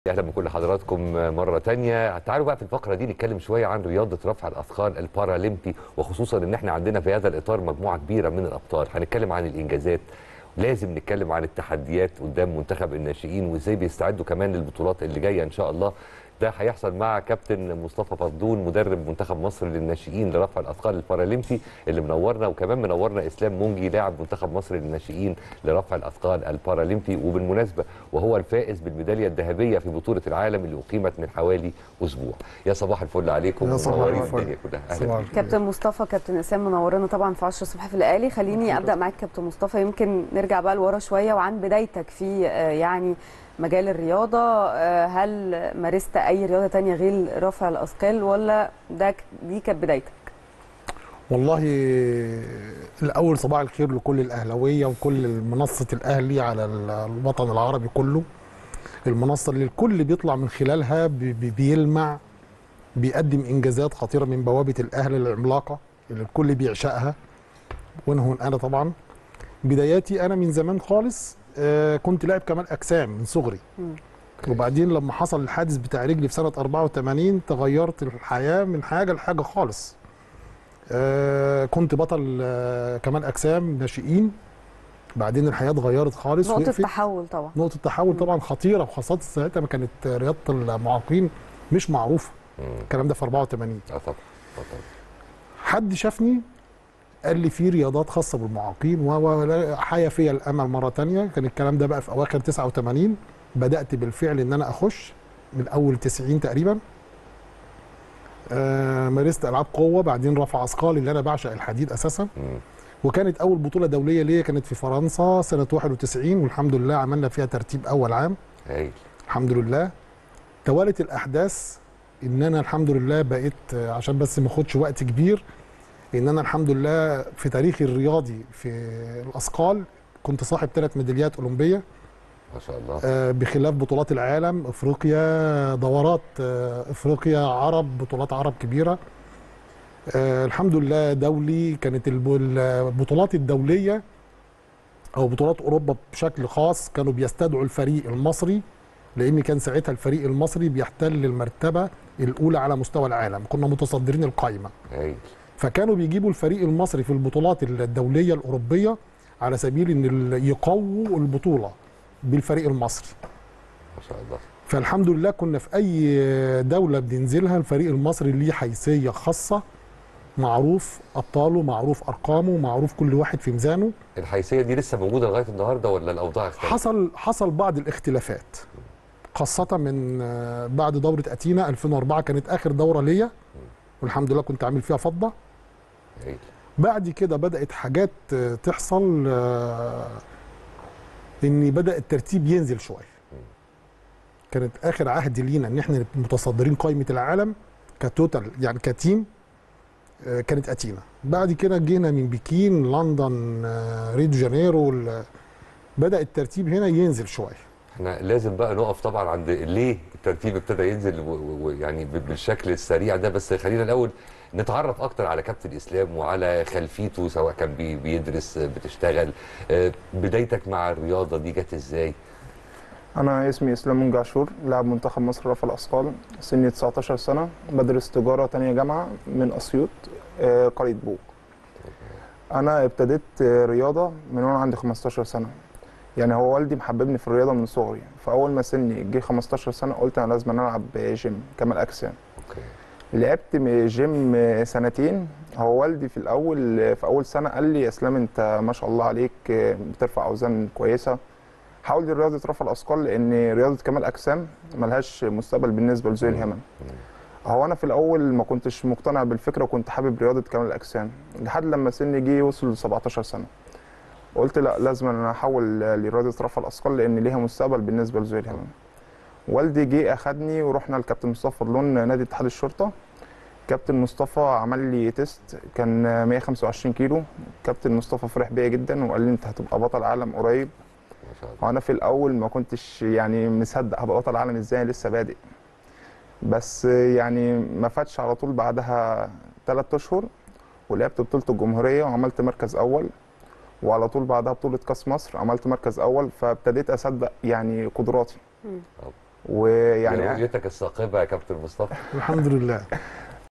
اهلا بكل حضراتكم مره تانية تعالوا بقى في الفقره دي نتكلم شويه عن رياضه رفع الاثقال البارالمبي وخصوصا ان احنا عندنا في هذا الاطار مجموعه كبيره من الابطال هنتكلم عن الانجازات لازم نتكلم عن التحديات قدام منتخب الناشئين وازاي بيستعدوا كمان للبطولات اللي جايه ان شاء الله ده هيحصل مع كابتن مصطفى فضلون مدرب منتخب مصر للناشئين لرفع الاثقال البارالمبي اللي منورنا وكمان منورنا اسلام مونجي لاعب منتخب مصر للناشئين لرفع الاثقال البارالمبي وبالمناسبه وهو الفائز بالميداليه الذهبيه في بطوله العالم اللي اقيمت من حوالي اسبوع يا صباح الفل عليكم يا صباح منورين الفل. الدنيا كلها أهلاً صباح بيك. الفل. كابتن مصطفى كابتن اسام منورنا طبعا في 10 الصبح في الاهلي خليني ابدا معاك كابتن مصطفى يمكن نرجع بقى لورا شويه وعن بدايتك في آه، يعني مجال الرياضه آه، هل مارست اي رياضه تانية غير رفع الاثقال ولا ده ك- دي كانت بدايتك والله الاول صباح الخير لكل الاهلاويه وكل منصه الاهلي على الوطن العربي كله المنصه اللي الكل بيطلع من خلالها بي- بي- بيلمع بيقدم انجازات خطيره من بوابه الاهلي العملاقه اللي الكل بيعشقها وانه انا طبعا بداياتي انا من زمان خالص آه، كنت لاعب كمال اجسام من صغري مم. وبعدين لما حصل الحادث بتاع رجلي في سنه 84 تغيرت الحياه من حاجه لحاجه خالص آه كنت بطل آه كمال اجسام ناشئين بعدين الحياه اتغيرت خالص نقطه وقفت. تحول طبعا نقطه تحول طبعا خطيره وخاصه ساعتها ما كانت رياضه المعاقين مش معروفه مم. الكلام ده في 84 اه طبعا آه طبعا حد شافني قال لي في رياضات خاصه بالمعاقين وحيا فيا الامل مره تانية كان الكلام ده بقى في اواخر 89 بدات بالفعل ان انا اخش من اول 90 تقريبا آه مارست العاب قوه بعدين رفع اثقال اللي انا بعشق الحديد اساسا مم. وكانت اول بطوله دوليه ليا كانت في فرنسا سنه 91 والحمد لله عملنا فيها ترتيب اول عام هايل الحمد لله توالت الاحداث ان انا الحمد لله بقيت آه، عشان بس ما اخدش وقت كبير ان انا الحمد لله في تاريخي الرياضي في الاثقال كنت صاحب ثلاث ميداليات اولمبيه ما شاء الله آه، بخلاف بطولات العالم افريقيا دورات آه، افريقيا عرب بطولات عرب كبيره آه، الحمد لله دولي كانت الب- البطولات الدوليه او بطولات اوروبا بشكل خاص كانوا بيستدعوا الفريق المصري لان كان ساعتها الفريق المصري بيحتل المرتبه الاولى على مستوى العالم كنا متصدرين القائمه هايل فكانوا بيجيبوا الفريق المصري في البطولات الدوليه الاوروبيه على سبيل ان ال- يقووا البطوله بالفريق المصري ما شاء الله فالحمد لله كنا في اي دوله بننزلها الفريق المصري ليه حيثيه خاصه معروف ابطاله معروف ارقامه معروف كل واحد في ميزانه الحيثيه دي لسه موجوده لغايه النهارده ولا الاوضاع اختلفت؟ حصل حصل بعض الاختلافات خاصة من آه، بعد دورة أتينا 2004 كانت آخر دورة ليا والحمد لله كنت عامل فيها فضة هايل بعد كده بدأت حاجات آه، تحصل آه، إن بدأ الترتيب ينزل شوية كانت آخر عهد لينا إن إحنا نبقى متصدرين قائمة العالم كتوتال يعني كتيم آه، كانت أتينا بعد كده جينا من بكين لندن آه، ريو دي جانيرو ال- بدأ الترتيب هنا ينزل شوية احنا لازم بقى نقف طبعا عند ليه الترتيب ابتدى ينزل و- و- ويعني ب- بالشكل السريع ده بس خلينا الاول نتعرف اكتر على كابتن اسلام وعلى خلفيته سواء كان بي- بيدرس بتشتغل آه، بدايتك مع الرياضه دي جت ازاي؟ انا اسمي اسلام منجي عاشور لاعب منتخب مصر رفع الاثقال سني 19 سنه بدرس تجاره تانية جامعه من اسيوط آه، قريه بوق انا ابتديت آه، رياضه من وانا عندي 15 سنه يعني هو والدي محببني في الرياضه من صغري فاول ما سني جه 15 سنه قلت انا لازم العب جيم كمال اجسام اوكي لعبت م- جيم سنتين هو والدي في الاول في اول سنه قال لي يا اسلام انت ما شاء الله عليك بترفع اوزان كويسه حاول رياضه رفع الاثقال لان رياضه كمال اجسام ملهاش مستقبل بالنسبه لذوي الهمم هو انا في الاول ما كنتش مقتنع بالفكره وكنت حابب رياضه كمال الاجسام لحد لما سني جه وصل ل 17 سنه قلت لا لازم انا احول لرياضه رفع الاثقال لان ليها مستقبل بالنسبه لذوي الهمم والدي جه اخدني ورحنا لكابتن مصطفى فضلون نادي اتحاد الشرطه كابتن مصطفى عمل لي تيست كان 125 كيلو كابتن مصطفى فرح بيا جدا وقال لي انت هتبقى بطل عالم قريب ما شاء الله وانا في الاول ما كنتش يعني مصدق هبقى بطل عالم ازاي لسه بادئ بس يعني ما فاتش على طول بعدها ثلاث اشهر ولعبت بطوله الجمهوريه وعملت مركز اول وعلى طول بعدها بطوله كاس مصر عملت مركز اول فابتديت اصدق يعني قدراتي يعني ويعني رؤيتك الثاقبه يا كابتن مصطفى الحمد لله